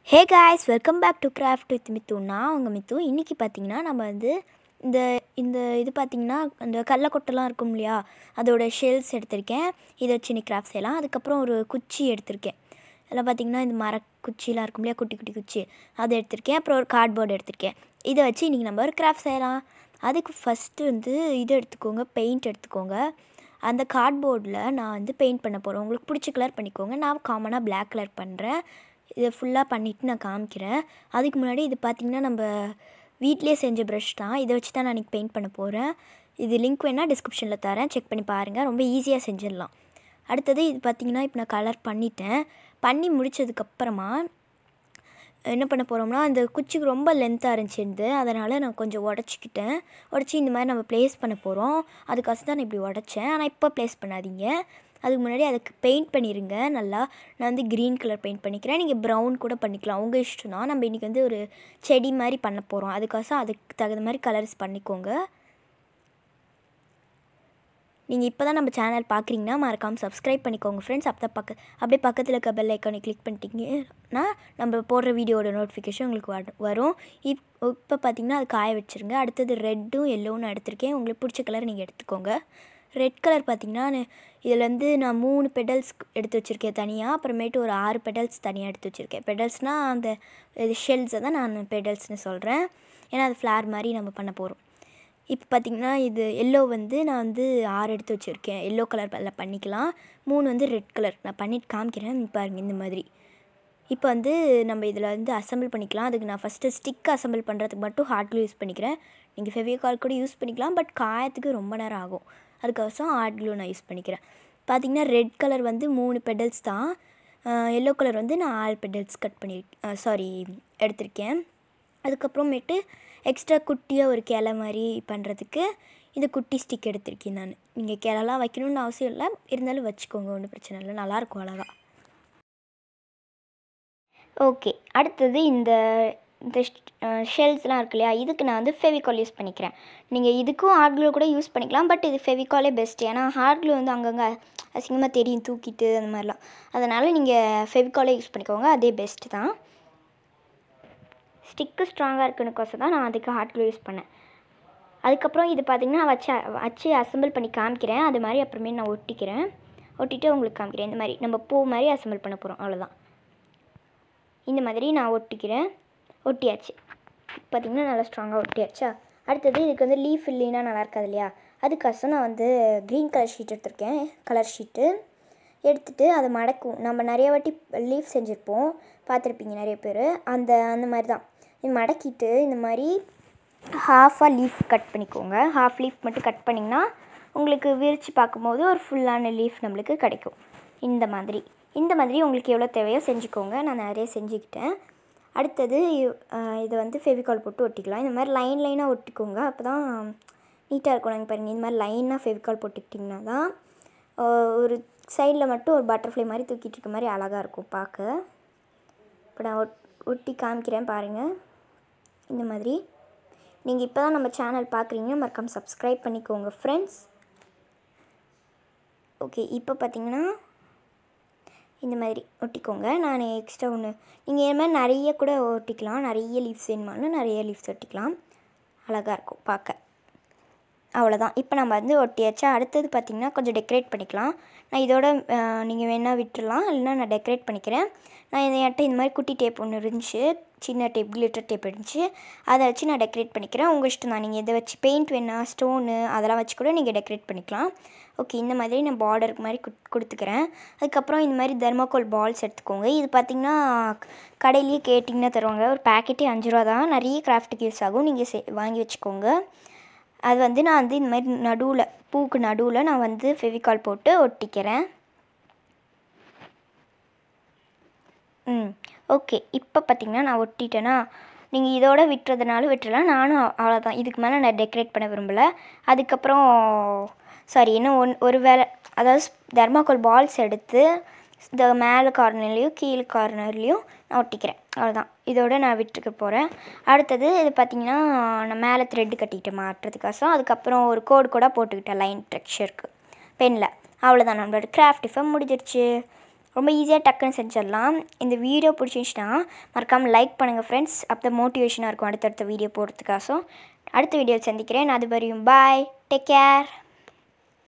hey guys welcome back to craft with Mithu நான் உங்கள் மித்து இன்றைக்கி பார்த்தீங்கன்னா நம்ம வந்து இந்த இந்த இது பார்த்தீங்கன்னா அந்த கடலக்கொட்டைலாம் இருக்கும் இல்லையா அதோட ஷெல்ஸ் எடுத்திருக்கேன் இதை வச்சு இன்னைக்கு கிராஃப்ட் செய்யலாம் அதுக்கப்புறம் ஒரு குச்சி எடுத்திருக்கேன் இதெல்லாம் பார்த்தீங்கன்னா இந்த மர குச்சிலாம் இருக்கும் இல்லையா குட்டி குட்டி குச்சி அதை எடுத்திருக்கேன் அப்புறம் ஒரு கார்ட்போர்டு எடுத்திருக்கேன் இதை வச்சு இன்றைக்கி நம்ம ஒரு கிராஃப்ட் செய்யலாம் அதுக்கு ஃபஸ்ட்டு வந்து இது எடுத்துக்கோங்க பெயிண்ட் எடுத்துக்கோங்க அந்த கார்ட்போர்டில் நான் வந்து பெயிண்ட் பண்ண போகிறேன் உங்களுக்கு பிடிச்ச கலர் பண்ணிக்கோங்க நான் காமனாக Black கலர் பண்ணுறேன் இதை ஃபுல்லாக பண்ணிவிட்டு நான் காமிக்கிறேன் அதுக்கு முன்னாடி இது பார்த்திங்கன்னா நம்ம வீட்டிலே செஞ்ச ப்ரஷ் தான் இதை வச்சு தான் நான் இன்றைக்கி பெயிண்ட் பண்ண போகிறேன் இது லிங்க் வேணால் டிஸ்கிரிப்ஷனில் தரேன் செக் பண்ணி பாருங்கள் ரொம்ப ஈஸியாக செஞ்சிடலாம் அடுத்தது இது பார்த்திங்கன்னா இப்போ நான் கலர் பண்ணிட்டேன் பண்ணி முடித்ததுக்கப்புறமா என்ன பண்ண போகிறோம்னா அந்த குச்சிக்கு ரொம்ப லென்த்தாக இருந்துச்சு இது அதனால் நான் கொஞ்சம் உடச்சிக்கிட்டேன் உடச்சி இந்த மாதிரி நம்ம ப்ளேஸ் பண்ண போகிறோம் அதுக்காக தான் நான் இப்படி உடச்சேன் ஆனால் இப்போ ப்ளேஸ் பண்ணாதீங்க அதுக்கு முன்னாடி அதுக்கு பெயிண்ட் பண்ணிடுங்க நல்லா நான் வந்து க்ரீன் கலர் பெயிண்ட் பண்ணிக்கிறேன் நீங்கள் ப்ரௌன் கூட பண்ணிக்கலாம் உங்கள் இஷ்டம் தான் நம்ம இன்றைக்கி வந்து ஒரு செடி மாதிரி பண்ண போகிறோம் அதுக்காக அதுக்கு தகுந்த மாதிரி கலர்ஸ் பண்ணிக்கோங்க நீங்கள் இப்போ தான் நம்ம சேனல் பார்க்குறீங்கன்னா மறக்காமல் சப்ஸ்கிரைப் பண்ணிக்கோங்க ஃப்ரெண்ட்ஸ் அப்போ பக்க அப்படியே பக்கத்தில் இருக்க பெல் ஐக்கானை கிளிக் பண்ணிட்டீங்கன்னா நம்ம போடுற வீடியோட நோட்டிஃபிகேஷன் உங்களுக்கு வ வரும் இப் இப்போ பார்த்தீங்கன்னா அது காய வச்சுருங்க அடுத்தது ரெட்டும் எல்லோவும் நான் எடுத்திருக்கேன் உங்களுக்கு பிடிச்ச கலர் நீங்கள் எடுத்துக்கோங்க ரெட் கலர் பார்த்தீங்கன்னா இதில் வந்து நான் மூணு பெடல்ஸ் எடுத்து வச்சுருக்கேன் தனியாக அப்புறமேட்டு ஒரு ஆறு பெடல்ஸ் தனியாக எடுத்து வச்சுருக்கேன் பெடல்ஸ்னால் அந்த இது ஷெல்ஸை தான் நான் பெடல்ஸ்னு சொல்கிறேன் ஏன்னா அது ஃப்ளார் மாதிரி நம்ம பண்ண போகிறோம் இப்போ பார்த்திங்கன்னா இது எல்லோ வந்து நான் வந்து ஆறு எடுத்து வச்சுருக்கேன் எல்லோ கலர் அதில் பண்ணிக்கலாம் மூணு வந்து ரெட் கலர் நான் பண்ணிட்டு காமிக்கிறேன் பாருங்கள் இந்த மாதிரி இப்போ வந்து நம்ம இதில் வந்து அசம்பிள் பண்ணிக்கலாம் அதுக்கு நான் ஃபஸ்ட்டு ஸ்டிக் அசம்பிள் பண்ணுறதுக்கு மட்டும் ஹார்ட் க்ளூ யூஸ் பண்ணிக்கிறேன் நீங்கள் ஃபெவிகால் கூட யூஸ் பண்ணிக்கலாம் பட் காயத்துக்கு ரொம்ப நேரம் ஆகும் அதுக்கோசம் ஹார்ட் க்ளூ நான் யூஸ் பண்ணிக்கிறேன் பார்த்திங்கன்னா ரெட் கலர் வந்து மூணு பெடல்ஸ் தான் எல்லோ கலர் வந்து நான் ஆறு பெடல்ஸ் கட் பண்ணி சாரி எடுத்திருக்கேன் அதுக்கப்புறமேட்டு எக்ஸ்ட்ரா குட்டியாக ஒரு கிளை மாதிரி பண்ணுறதுக்கு இந்த குட்டி ஸ்டிக் எடுத்திருக்கேன் நான் நீங்கள் கிளலாம் வைக்கணும்னு அவசியம் இல்லை இருந்தாலும் வச்சுக்கோங்க ஒன்றும் பிரச்சனை இல்லை நல்லாயிருக்கும் அழகாக ஓகே அடுத்தது இந்த இந்த ஷெல்ஸ்லாம் இருக்கு இல்லையா இதுக்கு நான் வந்து ஃபெவிகால் யூஸ் பண்ணிக்கிறேன் நீங்கள் இதுக்கும் ஹார்ட் க்ளூ கூட யூஸ் பண்ணிக்கலாம் பட் இது ஃபெவிகாலே பெஸ்ட் ஏன்னா ஹார்ட் க்ளூ வந்து அங்கங்கே அசிங்கமாக தெரியும் தூக்கிட்டு அந்த மாதிரிலாம் அதனால் நீங்கள் ஃபெவிகாலே யூஸ் பண்ணிக்கோங்க அதே பெஸ்ட்டு தான் ஸ்டிக்கு ஸ்ட்ராங்காக இருக்குனுக்கோசம் தான் நான் அதுக்கு ஹார்ட் க்ளூ யூஸ் பண்ணேன் அதுக்கப்புறம் இது பார்த்திங்கன்னா வச்சு வச்சு அசம்பிள் பண்ணி காமிக்கிறேன் அது மாதிரி அப்புறமே நான் ஒட்டிக்கிறேன் ஒட்டிட்டு உங்களுக்கு காமிக்கிறேன் இந்த மாதிரி நம்ம பூ மாதிரி அசம்பிள் பண்ண போகிறோம் அவ்வளோதான் இந்த மாதிரி நான் ஒட்டிக்கிறேன் ஒட்டியாச்சு பார்த்திங்கன்னா நல்லா ஸ்ட்ராங்காக ஒட்டியாச்சா அடுத்தது இதுக்கு வந்து லீஃப் இல்லைன்னா நல்லா இருக்காது இல்லையா அதுக்காக நான் வந்து க்ரீன் கலர் ஷீட் எடுத்திருக்கேன் கலர் ஷீட்டு எடுத்துகிட்டு அதை மடக்கும் நம்ம நிறைய வாட்டி லீஃப் செஞ்சுருப்போம் பார்த்துருப்பீங்க நிறைய பேர் அந்த அந்த மாதிரி தான் இது மடக்கிட்டு இந்த மாதிரி ஹாஃபாக லீஃப் கட் பண்ணிக்கோங்க ஹாஃப் லீஃப் மட்டும் கட் பண்ணிங்கன்னா உங்களுக்கு விரித்து பார்க்கும்போது ஒரு ஃபுல்லான லீஃப் நம்மளுக்கு கிடைக்கும் இந்த மாதிரி இந்த மாதிரி உங்களுக்கு எவ்வளோ தேவையோ செஞ்சுக்கோங்க நான் நிறைய செஞ்சுக்கிட்டேன் அடுத்தது இதை வந்து ஃபெவிகால் போட்டு ஒட்டிக்கலாம் இந்த மாதிரி லைன் லைனாக ஒட்டிக்கோங்க அப்போ தான் நீட்டாக இருக்கும் நாங்கள் பாருங்கள் இந்த மாதிரி லைனாக ஃபெவிகால் போட்டுக்கிட்டிங்கன்னா தான் ஒரு சைடில் மட்டும் ஒரு பட்டர்ஃப்ளை மாதிரி தூக்கிட்டு இருக்க மாதிரி அழகாக இருக்கும் பார்க்க இப்போ நான் ஒட் ஒட்டி காமிக்கிறேன் பாருங்கள் இந்த மாதிரி நீங்கள் இப்போ தான் நம்ம சேனல் பார்க்குறீங்க மறக்காம சப்ஸ்கிரைப் பண்ணிக்கோங்க ஃப்ரெண்ட்ஸ் ஓகே இப்போ பார்த்தீங்கன்னா இந்த மாதிரி ஒட்டிக்கோங்க நான் எக்ஸ்ட்ரா ஒன்று நீங்கள் இது மாதிரி நிறைய கூட ஒட்டிக்கலாம் நிறைய லீவ்ஸ் வேணுமாலும் நிறைய லீவ்ஸ் ஒட்டிக்கலாம் அழகாக இருக்கும் பார்க்க அவ்வளோதான் இப்போ நம்ம வந்து ஒட்டியாச்சா அடுத்தது பார்த்திங்கன்னா கொஞ்சம் டெக்கரேட் பண்ணிக்கலாம் நான் இதோட நீங்கள் வேணால் விட்டுடலாம் இல்லைனா நான் டெக்கரேட் பண்ணிக்கிறேன் நான் இந்த என்கிட்ட இந்த மாதிரி குட்டி டேப் ஒன்று இருந்துச்சு சின்ன டேப் கிளிட்டர் டேப் இருந்துச்சு அதை வச்சு நான் டெக்கரேட் பண்ணிக்கிறேன் உங்கள் இஷ்டம் தான் நீங்கள் இதை வச்சு பெயிண்ட் வேணா ஸ்டோனு அதெல்லாம் வச்சு கூட நீங்கள் டெக்கரேட் பண்ணிக்கலாம் ஓகே இந்த மாதிரி நான் பார்டருக்கு மாதிரி கொடுத்துக்கிறேன் அதுக்கப்புறம் இந்த மாதிரி தெர்மாக்கோல் பால்ஸ் எடுத்துக்கோங்க இது பார்த்திங்கன்னா கடையிலேயே கேட்டிங்கன்னா தருவாங்க ஒரு பேக்கெட்டே அஞ்சு ரூபா தான் நிறைய கிராஃப்ட்டுக்கு யூஸ் ஆகும் நீங்கள் சே வாங்கி வச்சுக்கோங்க அது வந்து நான் வந்து இந்த மாதிரி நடுவில் பூக்கு நடுவில் நான் வந்து ஃபெவிகால் போட்டு ஒட்டிக்கிறேன் ம் ஓகே இப்போ பார்த்திங்கன்னா நான் ஒட்டிட்டேன்னா நீங்கள் இதோட விட்டுறதுனால விட்டுறலாம் நானும் அவ்வளோதான் இதுக்கு மேலே நான் டெக்கரேட் பண்ண விரும்பலை அதுக்கப்புறம் சாரி இன்னும் ஒன் ஒரு வேலை அதாவது தர்மாக்கோல் பால்ஸ் எடுத்து இந்த மேலே கார்னர்லேயும் கீழே கார்னர்லேயும் நான் ஒட்டிக்கிறேன் அவ்வளோதான் இதோட நான் விட்டுக்க போகிறேன் அடுத்தது இது பார்த்திங்கன்னா நான் மேலே த்ரெட்டு கட்டிக்கிட்டேன் மாட்டுறதுக்காசம் அதுக்கப்புறம் ஒரு கோடு கூட போட்டுக்கிட்டேன் லைன் டெக்ஸ்சருக்கு பெனில் அவ்வளோதான் நம்மளோட கிராஃப்ட் டிஃபம் முடிஞ்சிருச்சு ரொம்ப ஈஸியாக டக்குன்னு செஞ்சிடலாம் இந்த வீடியோ பிடிச்சிருந்துச்சுன்னா மறக்காமல் லைக் பண்ணுங்கள் ஃப்ரெண்ட்ஸ் அப்போ மோட்டிவேஷனாக இருக்கும் அடுத்தடுத்த வீடியோ போடுறதுக்காக அடுத்த வீடியோ சந்திக்கிறேன் அது வரையும் பாய் டேக் கேர்